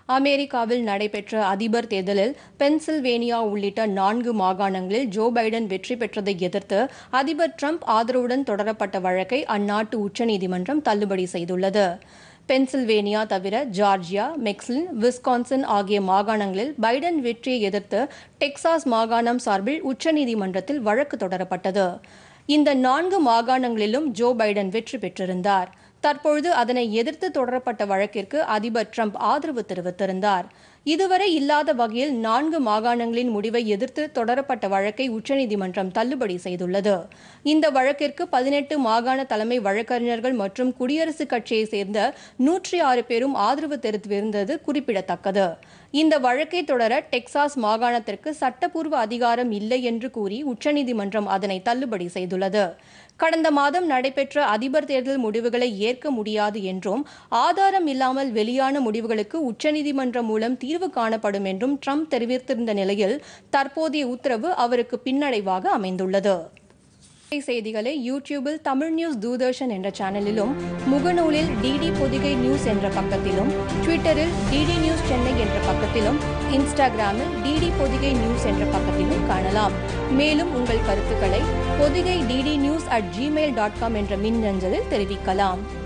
அமெரிக்காவில் நடைபெற்ற அதிபர் தேர்தலில் பென்சில்வேனியா உள்ளிட்ட நான்கு மாகாணங்களில் ஜோ பைடன் வெற்றி பெற்றதை எதிர்த்து அதிபர் ட்ரம்ப் ஆதரவுடன் தொடரப்பட்ட வழக்கை அந்நாட்டு உச்சநீதிமன்றம் தள்ளுபடி செய்துள்ளது பென்சில்வேனியா தவிர ஜார்ஜியா மெக்சிலின் விஸ்கான்சன் ஆகிய மாகாணங்களில் பைடன் வெற்றியை எதிர்த்து டெக்சாஸ் மாகாணம் சார்பில் உச்சநீதிமன்றத்தில் வழக்கு தொடரப்பட்டது இந்த நான்கு மாகாணங்களிலும் ஜோ பைடன் வெற்றி பெற்றிருந்தார் தற்பொழுது அதனை எதிர்த்து தொடரப்பட்ட வழக்கிற்கு அதிபர் ட்ரம்ப் ஆதரவு தெரிவித்திருந்தார் இதுவரை இல்லாத வகையில் நான்கு மாகாணங்களின் முடிவை எதிர்த்து தொடரப்பட்ட வழக்கை உச்சநீதிமன்றம் தள்ளுபடி செய்துள்ளது இந்த வழக்கிற்கு பதினெட்டு மாகாண தலைமை வழக்கறிஞர்கள் மற்றும் குடியரசுக் கட்சியைச் சேர்ந்த நூற்றி ஆறு பேரும் ஆதரவு தெரிவித்திருந்தது குறிப்பிடத்தக்கது இந்த வழக்கை தொடர டெக்சாஸ் மாகாணத்திற்கு சட்டப்பூர்வ அதிகாரம் இல்லை என்று கூறி உச்சநீதிமன்றம் அதனை தள்ளுபடி செய்துள்ளது கடந்த மாதம் நடைபெற்ற அதிபர் தேர்தல் முடிவுகளை ஏற்க முடியாது என்றும் ஆதாரம் இல்லாமல் வெளியான முடிவுகளுக்கு உச்சநீதிமன்றம் மூலம் தீர்வு காணப்படும் என்றும் ட்ரம்ப் தெரிவித்திருந்த நிலையில் தற்போதைய உத்தரவு அவருக்கு பின்னடைவாக அமைந்துள்ளது செய்திகளை யூடியூபில் தமிழ் நியூஸ் தூர்தர்ஷன் என்ற சேனலிலும் முகநூலில் டிடி பொதிகை நியூஸ் என்ற பக்கத்திலும் ட்விட்டரில் டிடி நியூஸ் சென்னை என்ற பக்கத்திலும் இன்ஸ்டாகிராமில் டிடி பொதிகை நியூஸ் என்ற பக்கத்திலும் காணலாம் மேலும் உங்கள் கருத்துக்களை Pothigai DD news at Gmail dot com என்ற மின்னஞ்சலில் தெரிவிக்கலாம்